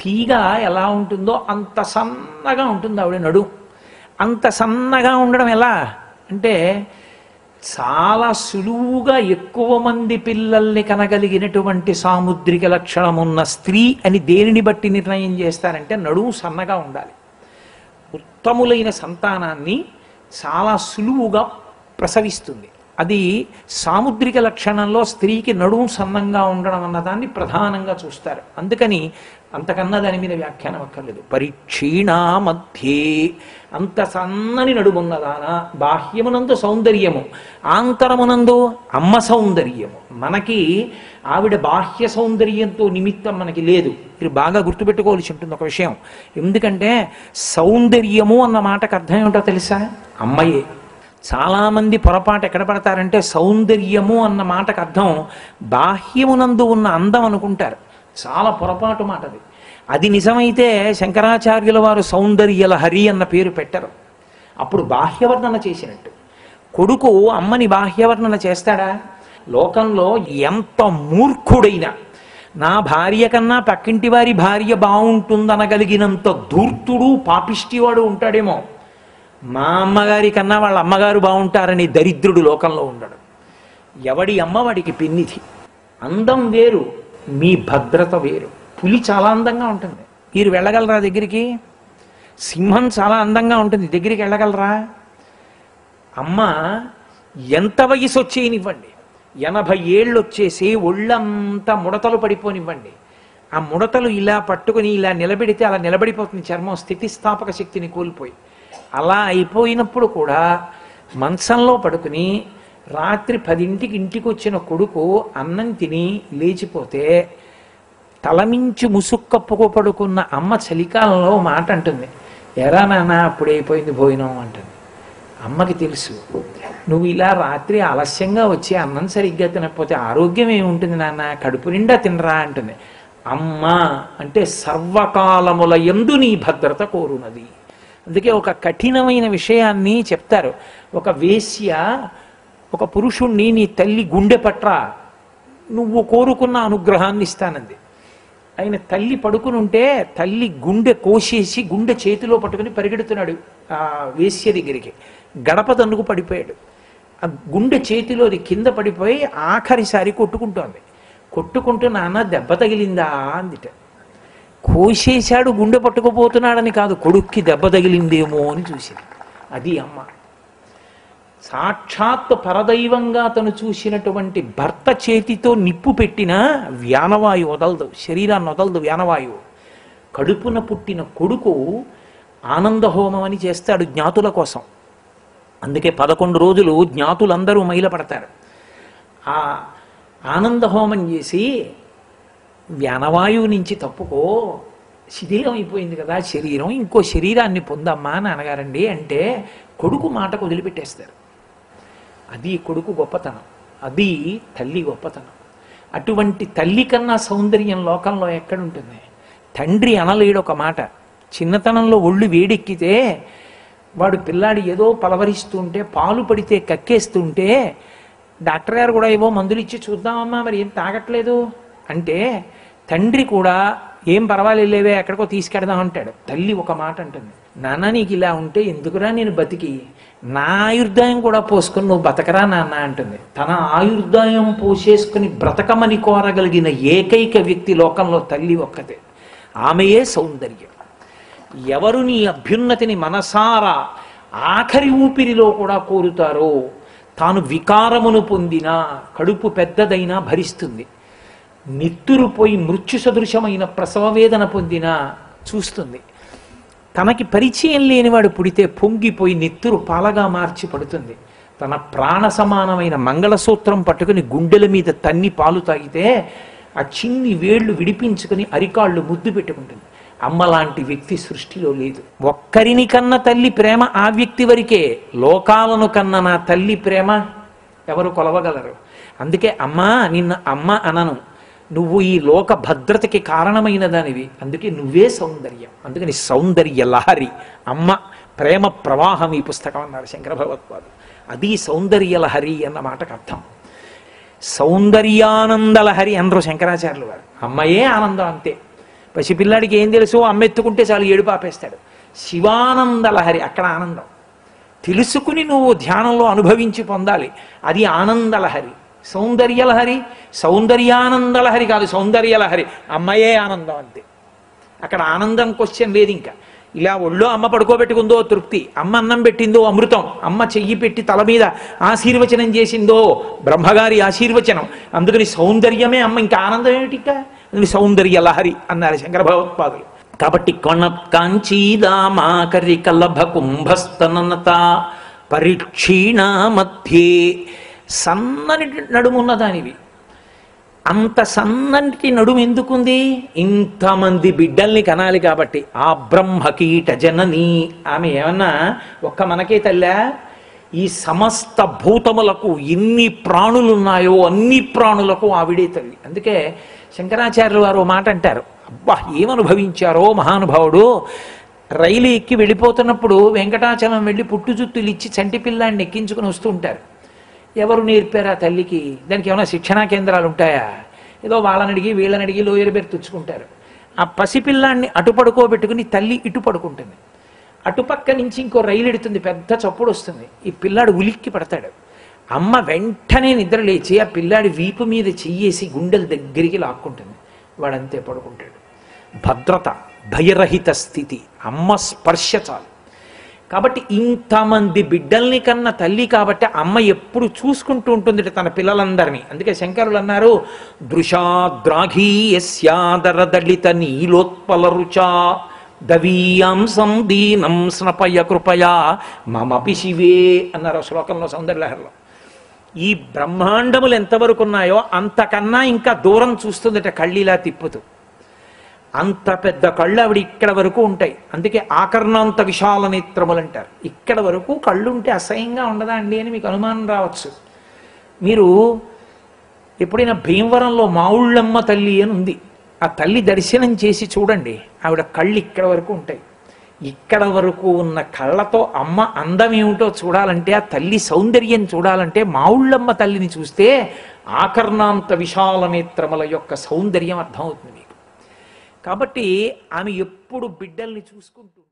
తీగ ఎలా ఉంటుందో అంత సన్నగా ఉంటుంది ఆవిడ నడు అంత సన్నగా ఉండడం ఎలా అంటే చాలా సులువుగా ఎక్కువ మంది పిల్లల్ని కనగలిగినటువంటి సాముద్రిక లక్షణం ఉన్న స్త్రీ అని దేనిని బట్టి నిర్ణయం చేస్తారంటే నడుము సన్నగా ఉండాలి ఉత్తములైన సంతానాన్ని చాలా సులువుగా ప్రసవిస్తుంది అది సాముద్రిక లక్షణంలో స్త్రీకి నడుము సన్నంగా ఉండడం అన్నదాన్ని ప్రధానంగా చూస్తారు అందుకని అంతకన్నా దాని మీద వ్యాఖ్యానం అక్కర్లేదు పరీక్షీణా మధ్యే అంత సన్నని నడుమున్నదానా బాహ్యమునందు సౌందర్యము ఆంతరమునందు అమ్మ సౌందర్యము మనకి ఆవిడ బాహ్య సౌందర్యంతో నిమిత్తం మనకి లేదు మీరు బాగా గుర్తుపెట్టుకోవాల్సి ఉంటుంది ఒక విషయం ఎందుకంటే సౌందర్యము అన్న మాటకు అర్థం ఏమిటో తెలుసా అమ్మయే చాలామంది పొరపాటు ఎక్కడ పడతారంటే సౌందర్యము అన్న మాటకు అర్థం బాహ్యమునందు ఉన్న అందం అనుకుంటారు చాలా పొరపాటు మాట అది అది నిజమైతే శంకరాచార్యుల వారు సౌందర్యల హరి అన్న పేరు పెట్టరు అప్పుడు బాహ్యవర్ణన చేసినట్టు కొడుకు అమ్మని బాహ్యవర్ణన చేస్తాడా లోకంలో ఎంత మూర్ఖుడైనా నా భార్య కన్నా పక్కింటి వారి భార్య బాగుంటుందనగలిగినంత ధూర్తుడు పాపిష్టివాడు ఉంటాడేమో మా అమ్మగారి కన్నా వాళ్ళ అమ్మగారు బాగుంటారని దరిద్రుడు లోకంలో ఉండడు ఎవడి అమ్మ వాడికి పెన్నిధి అందం వేరు మీ భద్రత వేరు పులి చాలా అందంగా ఉంటుంది మీరు వెళ్ళగలరా దగ్గరికి సింహం చాలా అందంగా ఉంటుంది దగ్గరికి వెళ్ళగలరా అమ్మ ఎంత వయసు వచ్చేయనివ్వండి ఎనభై ఏళ్ళు వచ్చేసి ఒళ్ళంతా ముడతలు పడిపోనివ్వండి ఆ ముడతలు ఇలా పట్టుకుని ఇలా నిలబెడితే అలా నిలబడిపోతుంది చర్మం స్థితిస్థాపక శక్తిని కోల్పోయి అలా అయిపోయినప్పుడు కూడా మంచంలో పడుకుని రాత్రి పదింటికి ఇంటికి వచ్చిన కొడుకు అన్నం తిని లేచిపోతే తలమించి ముసుక్కప్పుకు పడుకున్న అమ్మ చలికాలంలో ఓ మాట అంటుంది ఎరా నాన్న అప్పుడైపోయింది భోజనం అంటుంది అమ్మకి తెలుసు నువ్వు ఇలా రాత్రి ఆలస్యంగా వచ్చి అన్నం సరిగ్గా తినకపోతే ఆరోగ్యం ఏముంటుంది నాన్న కడుపు నిండా తినరా అంటుంది అమ్మ అంటే సర్వకాలముల ఎందు నీ భద్రత కోరునది అందుకే ఒక కఠినమైన విషయాన్ని చెప్తారు ఒక వేశ్య ఒక పురుషుణ్ణి నీ తల్లి గుండె పట్ర నువ్వు కోరుకున్న అనుగ్రహాన్ని ఇస్తానంది ఆయన తల్లి పడుకుని ఉంటే తల్లి గుండె కోసేసి గుండె చేతిలో పట్టుకుని పరిగెడుతున్నాడు ఆ వేశ్య దగ్గరికి గడప దన్నుకు పడిపోయాడు ఆ గుండె చేతిలోది కింద పడిపోయి ఆఖరిసారి కొట్టుకుంటోంది కొట్టుకుంటూ నాన్న దెబ్బ తగిలిందా అందిట కోసేశాడు గుండె పట్టుకుపోతున్నాడని కాదు కొడుక్కి దెబ్బ తగిలిందేమో అని చూసింది అది అమ్మ సాక్షాత్ పరదైవంగా తను చూసినటువంటి భర్త చేతితో నిప్పు పెట్టిన వ్యానవాయు వదలదు శరీరాన్ని వదలదు వ్యానవాయువు కడుపున పుట్టిన కొడుకు ఆనందహోమం అని చేస్తాడు జ్ఞాతుల కోసం అందుకే పదకొండు రోజులు జ్ఞాతులందరూ మైలపడతారు ఆ ఆనందహోమం చేసి వ్యానవాయువు నుంచి తప్పుకో శిథిలం అయిపోయింది కదా శరీరం ఇంకో శరీరాన్ని పొందమ్మా నాన్నగారండి అంటే కొడుకు మాటకు వదిలిపెట్టేస్తారు అది కొడుకు గొప్పతనం అది తల్లి గొప్పతనం అటువంటి తల్లి కన్నా సౌందర్యం లోకంలో ఎక్కడుంటుంది తండ్రి అనలేడు ఒక మాట చిన్నతనంలో ఒళ్ళు వేడెక్కితే వాడు పిల్లాడు ఏదో పలవరిస్తుంటే పాలు పడితే కక్కేస్తుంటే డాక్టర్ గారు కూడా ఏవో మందులు ఇచ్చి చూద్దామమ్మా మరి ఏం తాగట్లేదు అంటే తండ్రి కూడా ఏం పర్వాలేవే ఎక్కడికో తీసుకెడదాం అంటాడు తల్లి ఒక మాట అంటుంది నాన్న నీకు ఇలా ఉంటే ఎందుకురా నేను బతికి నా ఆయుర్దాయం కూడా పోసుకుని నువ్వు బతకరా నాన్న అంటుంది తన ఆయుర్దాయం పోసేసుకుని బ్రతకమని కోరగలిగిన ఏకైక వ్యక్తి లోకంలో తల్లి ఒక్కతే ఆమెయే సౌందర్యం ఎవరు నీ అభ్యున్నతిని మనసారా ఆఖరి ఊపిరిలో కూడా కోరుతారో తాను వికారమును పొందినా కడుపు పెద్దదైనా భరిస్తుంది నెత్తురు పోయి మృత్యు సదృశమైన ప్రసవ వేదన పొందినా చూస్తుంది తనకి పరిచయం లేనివాడు పుడితే పొంగిపోయి నెత్తురు పాలగా మార్చి పడుతుంది తన ప్రాణ సమానమైన మంగళసూత్రం పట్టుకుని గుండెల మీద తన్ని పాలు తాగితే ఆ చిన్ని వేళ్ళు విడిపించుకుని అరికాళ్ళు ముద్దు పెట్టుకుంటుంది అమ్మ లాంటి వ్యక్తి సృష్టిలో లేదు ఒక్కరిని కన్న తల్లి ప్రేమ ఆ వ్యక్తి వరకే లోకాలను కన్న నా తల్లి ప్రేమ ఎవరు కొలవగలరు అందుకే అమ్మా నిన్న అమ్మ అనను నువ్వు ఈ లోక భద్రతకి కారణమైన దానివి అందుకే నువ్వే సౌందర్యం అందుకని సౌందర్య లహరి అమ్మ ప్రేమ ప్రవాహం ఈ పుస్తకం అన్నారు శంకర భగవత్పాదు అది సౌందర్య లహరి అన్న మాటకు అర్థం సౌందర్యానంద లహరి అందరూ శంకరాచార్యులు వారు అమ్మయే ఆనందం అంతే పసిపిల్లాడికి ఏం తెలుసు అమ్మ ఎత్తుకుంటే చాలు ఏడు పాపేస్తాడు శివానంద లహరి అక్కడ ఆనందం తెలుసుకుని నువ్వు ధ్యానంలో అనుభవించి పొందాలి అది ఆనందలహరి సౌందర్యలహరి సౌందర్యానందలహరి కాదు సౌందర్యలహరి అమ్మయే ఆనందం అంతే అక్కడ ఆనందం క్వశ్చన్ లేదు ఇంకా ఇలా ఒళ్ళో అమ్మ పడుకోబెట్టుకుందో తృప్తి అమ్మ అన్నం పెట్టిందో అమృతం అమ్మ చెయ్యి పెట్టి తల మీద ఆశీర్వచనం చేసిందో బ్రహ్మగారి ఆశీర్వచనం అందుకని సౌందర్యమే అమ్మ ఇంకా ఆనందం ఏమిటి ఇంకా అందుకని సౌందర్య లహరి అన్నారు శంకర భగవత్పాదులు కాబట్టి కొణ కాంచీదామాకరి కలభ కుంభస్తనత పరిక్షీణ మధ్యే సన్నని నడుమున్న దానివి అంత సన్నటి నడుము ఎందుకుంది ఇంతమంది బిడ్డల్ని కనాలి కాబట్టి ఆ బ్రహ్మకీట జనని ఆమె ఏమన్నా ఒక్క మనకే తల్లా ఈ సమస్త భూతములకు ఎన్ని ప్రాణులు ఉన్నాయో అన్ని ప్రాణులకు ఆవిడే తల్లి అందుకే శంకరాచార్యులు వారు ఓ మాట అంటారు అబ్బా ఏమనుభవించారో మహానుభావుడు రైలు ఎక్కి వెళ్ళిపోతున్నప్పుడు వెంకటాచలం వెళ్ళి పుట్టు జుత్తులు ఇచ్చి చంటి పిల్లాన్ని ఎక్కించుకుని వస్తూ ఉంటారు ఎవరు నేర్పారు ఆ తల్లికి దానికి ఏమైనా శిక్షణా కేంద్రాలు ఉంటాయా ఏదో వాళ్ళని అడిగి వీళ్ళని అడిగి లోయర్ పేరు తెచ్చుకుంటారు ఆ పసిపిల్లాన్ని అటు పడుకోబెట్టుకుని తల్లి ఇటు పడుకుంటుంది అటుపక్క నుంచి ఇంకో రైలు ఎడుతుంది పెద్ద చప్పుడు వస్తుంది ఈ పిల్లాడు ఉలిక్కి పడతాడు అమ్మ వెంటనే నిద్ర లేచి ఆ పిల్లాడి వీపు మీద చెయ్యేసి గుండెల దగ్గరికి లాక్కుంటుంది వాడంతే పడుకుంటాడు భద్రత భయరహిత స్థితి అమ్మ స్పర్శ చాలు కాబట్టి ఇంతమంది బిడ్డల్ని కన్న తల్లి కాబట్టి అమ్మ ఎప్పుడు చూసుకుంటూ ఉంటుంది తన పిల్లలందరినీ అందుకే శంకరులు అన్నారు దృశాద్రాఘీయస్యాదర దళిత నీలోత్పల రుచా దవీయాంసం దీనం స్నపయ కృపయా మమపి శివే అన్నారు ఆ శ్లోకంలో సౌందర్యలహరిలో ఈ బ్రహ్మాండములు ఎంతవరకు ఉన్నాయో అంతకన్నా ఇంకా దూరం చూస్తుందట కళ్ళిలా తిప్పుతూ అంత పెద్ద కళ్ళు ఆవిడ ఇక్కడ వరకు ఉంటాయి అందుకే ఆకర్ణాంత విశాల నేత్రములు అంటారు ఇక్కడ వరకు కళ్ళు ఉంటే అసహ్యంగా ఉండదా అండి అని మీకు అనుమానం రావచ్చు మీరు ఎప్పుడైనా భీమవరంలో మావుళ్ళమ్మ తల్లి అని ఉంది ఆ తల్లి దర్శనం చేసి చూడండి ఆవిడ కళ్ళు ఇక్కడ వరకు ఉంటాయి ఇక్కడ వరకు ఉన్న కళ్ళతో అమ్మ అందం ఏమిటో చూడాలంటే ఆ తల్లి సౌందర్యం చూడాలంటే మావుళ్ళమ్మ తల్లిని చూస్తే ఆకర్ణాంత విశాల నేత్రముల యొక్క సౌందర్యం అర్థమవుతుంది మీకు కాబట్టి ఆమె ఎప్పుడు బిడ్డల్ని చూసుకుంటూ